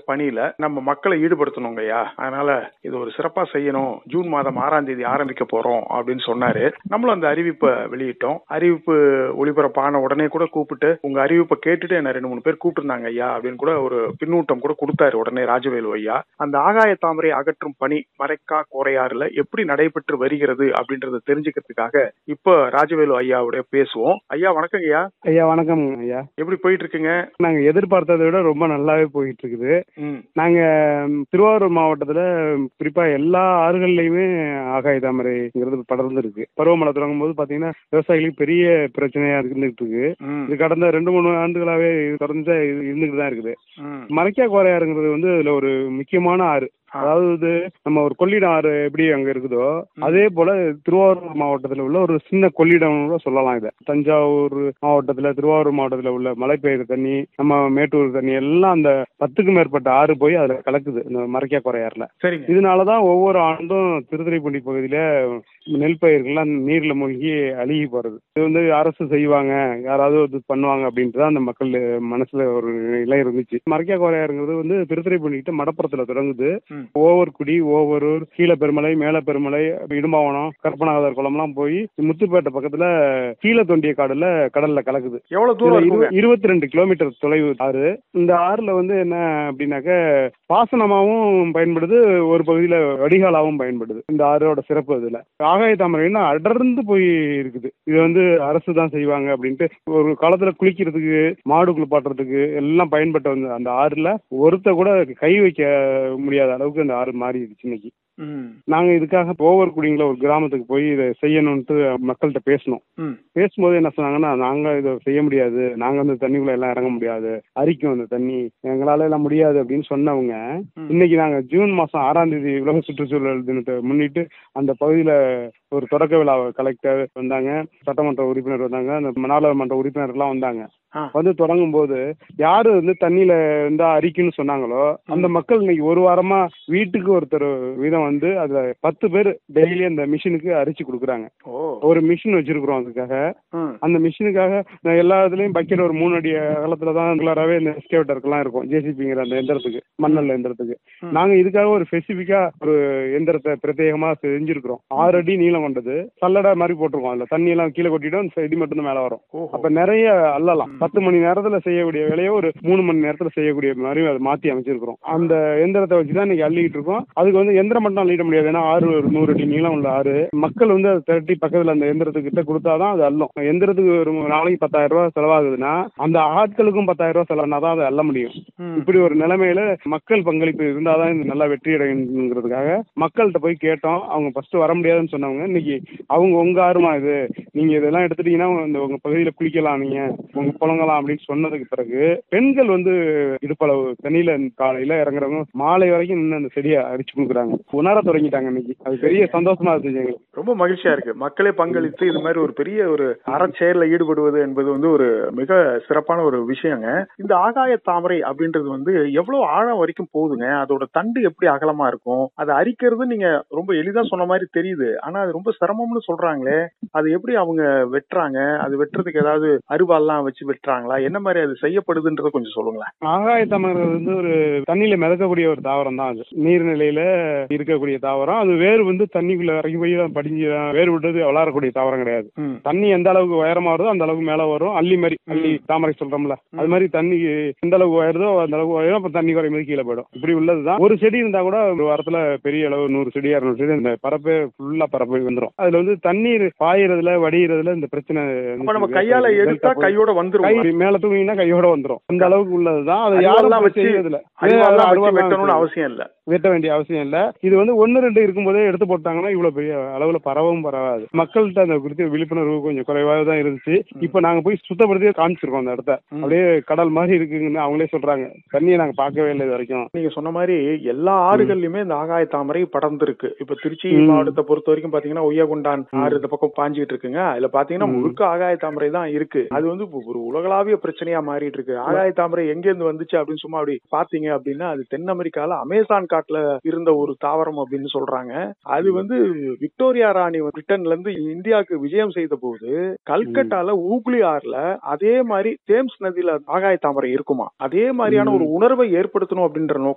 பணியில நம்ம மக்களை ஈடுபடுத்தணுங்க ஐயா அதனால இது ஒரு சிறப்பா செய்யணும் ஜூன் மாதம் ஆறாம் தேதி ஆரம்பிக்க போறோம் அப்படின்னு சொன்னாரு நம்மளும் அந்த அறிவிப்பை வெளியிட்டோம் அறிவிப்பு ஒளிபரப்பான உடனே கூட கூப்பிட்டு உங்க அறிவிப்பை கேட்டுட்டு என்ன ரெண்டு மூணு பேர் கூப்பிட்டுருந்தாங்க ஐயா அப்படின்னு கூட ஒரு பின்னூட்டம் கூட கொடுத்தாரு உடனே ராஜவேலு ஐயா அந்த ஆகாய தாமரை அகற்றும் பணி மறைக்கா கோரையாறுல எப்படி நடைபெற்று வருகிறது அப்படின்றத தெரிஞ்சுக்கிறதுக்காக இப்ப ராஜவேலு ஐயாவுடைய பேசுவோம் ஐயா வணக்கம் ஐயா ஐயா வணக்கம் ஐயா எப்படி போயிட்டு இருக்குங்க நாங்க எதிர்பார்த்ததை விட ரொம்ப நல்லாவே போயிட்டு இருக்குது ம் நாங்க ம், திருவாரூர் மாவட்டத்துல ம், குறிப்பா எல்லா ஆறுகள்லயுமே ஆகாய தாமரைங்கிறது படர்ந்து இருக்கு பருவமழை தொடங்கும் போது பாத்தீங்கன்னா விவசாயிகளுக்கு பெரிய பிரச்சனையா இருந்துகிட்டு இருக்கு ம் இது கடந்த ரெண்டு மூணு ஆண்டுகளாவே இது தொடர்ந்து இது இருந்துகிட்டு தான் இருக்குது ம் மறைக்கா கோரையாறுங்கிறது வந்து அதுல ஒரு முக்கியமான ஆறு ஆ. அதாவது நம்ம ஒரு கொள்ளிடம் ஆறு எப்படி அங்க இருக்குதோ அதே போல திருவாரூர் மாவட்டத்துல உள்ள ஒரு சின்ன கொள்ளிடம் கூட சொல்லலாம் இதை தஞ்சாவூர் மாவட்டத்துல திருவாரூர் மாவட்டத்துல உள்ள மலைப்பயிர் தண்ணி நம்ம மேட்டூர் தண்ணி எல்லாம் அந்த பத்துக்கும் மேற்பட்ட ஆறு போய் அதுல கலக்குது இந்த மறைக்கா குறையாறுல சரிங்க இதனாலதான் ஒவ்வொரு ஆண்டும் திருத்துறைப்பூண்டி பகுதியில நெல் பயிர்கள்லாம் நீர்ல மூழ்கி அழுகி போறது இது வந்து அரசு செய்வாங்க யாராவது இது பண்ணுவாங்க அப்படின்ட்டு தான் அந்த மக்கள் மனசுல ஒரு நிலை இருந்துச்சு மறைக்கா கோரையாருங்கிறது வந்து திருத்துறைப்பூண்டி கிட்ட மடப்புறத்துல தொடங்குது ம். ஓவர்குடி ஓவரூர் கீழ பெருமலை மேல பெருமலை இடும்பாவனம் கற்பனாகதர் குளம்லாம் போய் முத்துப்பேட்டை பக்கத்துல கீழ தொண்டிய காடுல கடல்ல கலக்குது எவ்வளவு தூரம் இருக்குங்க இருபத்தி ரெண்டு கிலோமீட்டர் தொலைவு ஆறு இந்த ஆறுல வந்து என்ன அப்படின்னாக்க பாசனமாவும் பயன்படுது ஒரு பகுதியில வடிகாலாவும் பயன்படுது இந்த ஆறோட சிறப்பு இதுல ஆகாய தாமரைன்னா அடர்ந்து போய் இருக்குது இது வந்து அரசு தான் செய்வாங்க அப்படின்ட்டு ஒரு காலத்துல குளிக்கிறதுக்கு மாடு குளிப்பாட்டுறதுக்கு எல்லாம் பயன்பட்ட வந்து அந்த ஆறுல ஒருத்த கூட கை வைக்க முடியாத அளவுக்கு அந்த ஆறு மாறிடுச்சு இன்னைக்கு ம் நாங்க இதுக்காக ஓவர் குடிங்கள ஒரு கிராமத்துக்கு போய் இதை செய்யணும்ட்டு மக்கள்கிட்ட பேசணும் ம் பேசும்போது என்ன சொன்னாங்கன்னா நாங்க இதை செய்ய முடியாது நாங்க வந்து தண்ணிக்குள்ள எல்லாம் இறங்க முடியாது அரிக்கும் அந்த தண்ணி எங்களால எல்லாம் முடியாது அப்படின்னு சொன்னவங்க ம். இன்னைக்கு நாங்க ஜூன் மாசம் ஆறாம் தேதி உலக சுற்றுச்சூழல் தினத்தை முன்னிட்டு அந்த பகுதியில ஒரு தொடக்க விழா கலெக்டர் வந்தாங்க சட்டமன்ற உறுப்பினர் வந்தாங்க அந்த நாடாளுமன்ற உறுப்பினர் எல்லாம் வந்தாங்க ஆ. வந்து தொடங்கும் போது யாரு வந்து தண்ணியில இருந்தா அரிக்குன்னு சொன்னாங்களோ அந்த மக்கள் இன்னைக்கு ஒரு வாரமா வீட்டுக்கு ஒருத்தர் வீதம் வந்து அதுல பத்து பேர் டெய்லி அந்த மிஷினுக்கு அரிச்சு கொடுக்குறாங்க ஓ ஒரு மிஷின் வச்சிருக்கிறோம் அதுக்காக ம் அந்த மிஷினுக்காக நான் எல்லா இதுலயும் பக்கெட் ஒரு மூணு அடி அகலத்துல தான் ரெகுலராகவே இந்த எஸ்கேவட்டருக்குலாம் இருக்கும் ஜேசிபிங்கிற அந்த எந்திரத்துக்கு மண்ணல்ல எந்திரத்துக்கு ம். நாங்க இதுக்காக ஒரு ஸ்பெசிஃபிக்கா ஒரு எந்திரத்தை பிரத்யேகமா செஞ்சிருக்கிறோம் ஆறு அடி நீளம் கொண்டது சல்லடை மாதிரி போட்டிருக்கோம் அதுல தண்ணி எல்லாம் கீழே கொட்டிடும் செடி மட்டும் தான் மேல வரும் ஓஹோ அப்ப நிறைய அள்ளலாம் பத்து மணி நேரத்துல செய்யக்கூடிய வேலையை ஒரு மூணு மணி நேரத்துல செய்யக்கூடிய மாதிரி அதை மாத்தி அமைச்சிருக்கிறோம் அந்த எந்திரத்தை வச்சுதான் இன்னைக்கு அள்ளிட்டு இருக்கோம் அதுக்கு வந்து எந்திரம் மட்டும் அள்ளிட முடியாது ஏன்னா ஆறு ஒரு நூறு அடி நீளம் உள்ள ஆறு மக்கள் வந்து அதை திரட்டி பக்கத்துல அந்த எந்திரத்துக்கிட்ட கொடுத்தாதான் அது அள்ளும் எந்திரத்துக்கு ஒரு நாளைக்கு பத்தாயிரம் ரூபாய் செலவாகுதுன்னா அந்த ஆட்களுக்கும் பத்தாயிரம் ரூபாய் செலவுனா தான் அதை அள்ள முடியும் ம் இப்படி ஒரு நிலைமையில மக்கள் பங்களிப்பு இருந்தாதான் இது நல்லா வெற்றி அடையுங்கிறதுக்காக மக்கள்கிட்ட போய் கேட்டோம் அவங்க ஃபர்ஸ்ட் வர முடியாதுன்னு சொன்னவங்க இன்னைக்கு அவங்க உங்க ஆர்வமா இது நீங்க இதெல்லாம் எடுத்துட்டீங்கன்னா இந்த உங்க பகுதியில குளிக்கலாம் நீங்க உங்க புழங்கலாம் அப்படின்னு சொன்னதுக்கு பிறகு பெண்கள் வந்து இடுப்பளவு தண்ணியில காலையில இறங்குறவங்க மாலை வரைக்கும் நின்று அந்த செடியை அடிச்சு கொடுக்குறாங்க உணர தொடங்கிட்டாங்க இன்னைக்கு அது பெரிய சந்தோஷமா இருந்துச்சு எங்களுக்கு ரொம்ப மகிழ்ச்சியா இருக்கு மக்களே பங்களித்து இது மாதிரி ஒரு பெரிய ஒரு அறச்செயல்ல ஈடுபடுவது என்பது வந்து ஒரு மிக சிறப்பான ஒரு விஷயங்க இந்த ஆகாய தாமரை அப்படின்றது வந்து எவ்வளவு ஆழம் வரைக்கும் போகுதுங்க அதோட தண்டு எப்படி அகலமா இருக்கும் அதை அரிக்கிறது நீங்க ரொம்ப எளிதா சொன்ன மாதிரி தெரியுது ஆனா அது ரொம்ப சிரமம்னு சொல்றாங்களே அது எப்படி அவங்க வெட்டுறாங்க அது வெட்டுறதுக்கு ஏதாவது அருவாள்லாம் வச்சு வெட்டுறாங்களா என்ன மாதிரி அது செய்யப்படுதுன்றத கொஞ்சம் சொல்லுங்களேன் ஆகாய தாமரை வந்து ஒரு தண்ணியில மிதக்கக்கூடிய ஒரு தாவரம் தான் அது நீர்நிலையில இருக்கக்கூடிய தாவரம் அது வேர் வந்து தண்ணிக்குள்ள இறங்கி போய் தான் படிஞ்சு வேர் விட்டது வளரக்கூடிய தாவரம் கிடையாது ம் தண்ணி எந்த அளவுக்கு உயரமா வருதோ அந்த அளவுக்கு மேல வரும் அள்ளி மாதிரி அள்ளி தாமரை சொல்றோம்ல அது மாதிரி தண்ணி எந்த அளவுக்கு உயருதோ அந்த அளவுக்கு உயரும் அப்ப தண்ணி குறையும் போது கீழே போயிடும் இப்படி உள்ளதுதான் ஒரு செடி இருந்தா கூட ஒரு வாரத்துல பெரிய அளவு நூறு செடி இரநூறு செடி இந்த பரப்பே ஃபுல்லா பரப்பி வந்துரும் அதுல வந்து தண்ணீர் பாயிறதுல வடிகிறதுல இந்த பிரச்சனை அப்ப நம்ம கையால எடுத்தா கையோட வந்துரும் கை மேல தூங்கினா கையோட வந்துரும் அந்த அளவுக்கு உள்ளதுதான் அதை அருவாள்லாம் யாரும் வச்சு- செய்யறதில்ல அருவாள்லாம் வச்சு அருவாள்லாம் வெட்டணும்னு வச்சு அவசியம் இல்ல வெட்ட வேண்டிய அவசியம் இல்ல இது வந்து ஒன்னு ரெண்டு இருக்கும்போதே எடுத்து போட்டாங்கன்னா இவ்வளவு பெரிய அளவுல பரவும் பரவாது மக்கள்கிட்ட அந்த குறித்து விழிப்புணர்வு கொஞ்சம் குறைவாக தான் இருந்துச்சு இப்ப நாங்க போய் சுத்தப்படுத்தி காமிச்சிருக்கோம் அந்த இடத்த அப்படியே கடல் மாதிரி இருக்குங்கன்னு அவங்களே சொல்றாங்க தண்ணியை நாங்க பார்க்கவே இல்லை இது வரைக்கும் நீங்க சொன்ன மாதிரி எல்லா ஆறுகள்லயுமே இந்த ஆகாய தாமரை படர்ந்து இருக்கு இப்ப திருச்சி ம். மாவட்டத்தை பொறுத்த வரைக்கும் பாத்தீங்கன்னா ஒய்யகுண்டான் ஆறு இந்த பக்கம் பாஞ்சிட்டு இருக்குங்க அதுல பாத்தீங்கன்னா ம். முழுக்க ஆகாய தாமரை தான் இருக்கு அது வந்து இப்ப ஒரு உலகளாவிய பிரச்சனையா மாறிட்டு இருக்கு ஆகாய தாமரை எங்க இருந்து வந்துச்சு அப்படின்னு சும்மா அப்படி பாத்தீங்க அப்படின்னா அது தென் அமெரிக்கால அமேசான் காட்டுல இருந்த ஒரு தாவரம் அப்படின்னு சொல்றாங்க அது வந்து விக்டோரியா ராணி பிரிட்டன்ல இருந்து இந்தியாவுக்கு விஜயம் செய்த போது கல்கட்டால ஊக்லி ஆறுல அதே மாதிரி தேம்ஸ் நதியில ஆகாய தாமரை இருக்குமா அதே மாதிரியான ம். ஒரு உணர்வை ஏற்படுத்தணும் அப்படின்ற நோக்கம்